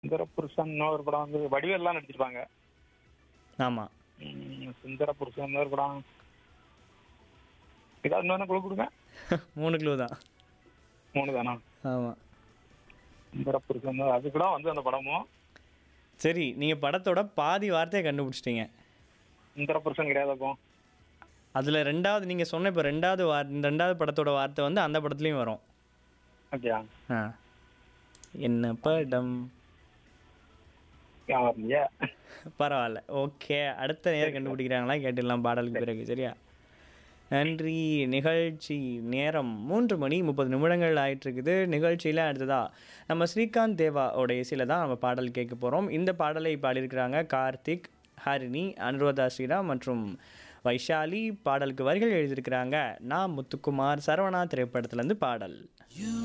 சுந்தர புருஷன் ஒரு படம் வந்து வடிவேல்லாம் நடிச்சிருப்பாங்க ஆமாம் ம், சுந்தர புருஷன் ஒரு படம் ஏதாவது இன்னொன்று குழு கொடுங்க மூணு கிலோ தான் மூணு தானா ஆமாம் சுந்தர புருஷன் அது கூட வந்து அந்த படமும் சரி நீங்கள் படத்தோட பாதி வார்த்தையை கண்டுபிடிச்சிட்டீங்க சுந்தர புருஷன் கிடையாது அப்போ அதில் ரெண்டாவது நீங்கள் சொன்ன இப்போ ரெண்டாவது வார் ரெண்டாவது படத்தோட வார்த்தை வந்து அந்த படத்துலையும் வரும் ஓகேயா ஆ என்ன படம் ஏன் வரலையே பரவாயில்ல ஓகே அடுத்த நேரம் கண்டுபிடிக்கிறாங்களா கேட்டுடலாம் பாடலுக்கு பிறகு சரியா நன்றி நிகழ்ச்சி நேரம் மூன்று மணி முப்பது நிமிடங்கள் ஆயிட்டு இருக்குது நிகழ்ச்சியில் அடுத்ததா நம்ம ஸ்ரீகாந்த் தேவா ஓட இசையில் தான் நம்ம பாடல் கேட்க போகிறோம் இந்த பாடலை பாடியிருக்கிறாங்க கார்த்திக் ஹரிணி அனுராதா ஸ்ரீராம் மற்றும் வைஷாலி பாடலுக்கு வரிகள் எழுதியிருக்கிறாங்க நான் முத்துக்குமார் சரவணா திரைப்படத்துலேருந்து பாடல்